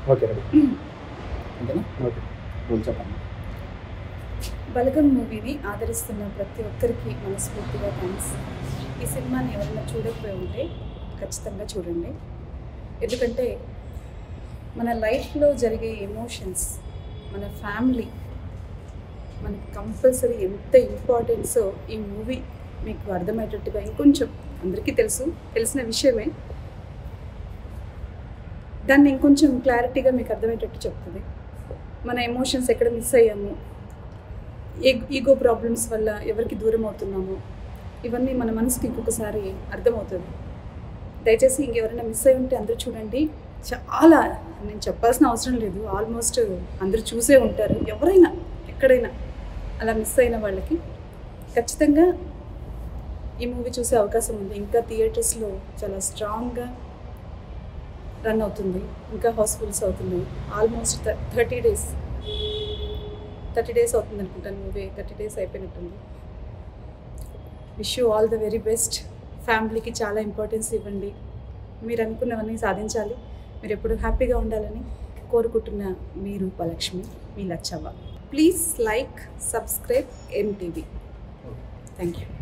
okay ready అంతేనా okay rule చెప్పండి బలగం మూవీని ఆదరిస్తున్న ప్రతి ఒక్కరికి మనస్ఫూర్తిగా థ్యాంక్స్ ఈ సినిమాని ఎవరైనా చూడకపోయి ఉంటే ఖచ్చితంగా చూడండి ఎందుకంటే మన లైఫ్లో జరిగే ఎమోషన్స్ మన ఫ్యామిలీ మనకి కంపల్సరీ ఎంత ఇంపార్టెన్సో ఈ మూవీ మీకు అర్థమయ్యేటట్టుగా ఇంకొంచెం అందరికీ తెలుసు తెలిసిన విషయమే దాన్ని ఇంకొంచెం క్లారిటీగా మీకు అర్థమయ్యేటట్టు చెప్తుంది మన ఎమోషన్స్ ఎక్కడ మిస్ అయ్యాము ఈగో ప్రాబ్లమ్స్ వల్ల ఎవరికి దూరం అవుతున్నాము ఇవన్నీ మన మనసుకి ఇంకొకసారి అర్థమవుతుంది దయచేసి ఇంకెవరైనా మిస్ అయి ఉంటే అందరూ చూడండి చాలా నేను చెప్పాల్సిన అవసరం లేదు ఆల్మోస్ట్ అందరూ చూసే ఉంటారు ఎవరైనా ఎక్కడైనా అలా మిస్ అయిన వాళ్ళకి ఖచ్చితంగా ఈ మూవీ చూసే అవకాశం ఉంది ఇంకా థియేటర్స్లో చాలా స్ట్రాంగ్గా రన్ అవుతుంది ఇంకా హౌస్ఫుల్స్ అవుతున్నాయి almost thirty days thirty days అవుతుంది అనుకుంటాను మూవీ థర్టీ డేస్ అయిపోయినట్టుంది wish you all the very best ఫ్యామిలీకి చాలా ఇంపార్టెన్స్ ఇవ్వండి మీరు అనుకున్నవన్నీ సాధించాలి మీరు ఎప్పుడు హ్యాపీగా ఉండాలని కోరుకుంటున్న మీ రూపలక్ష్మి మీ Lachavva please like subscribe MTV thank you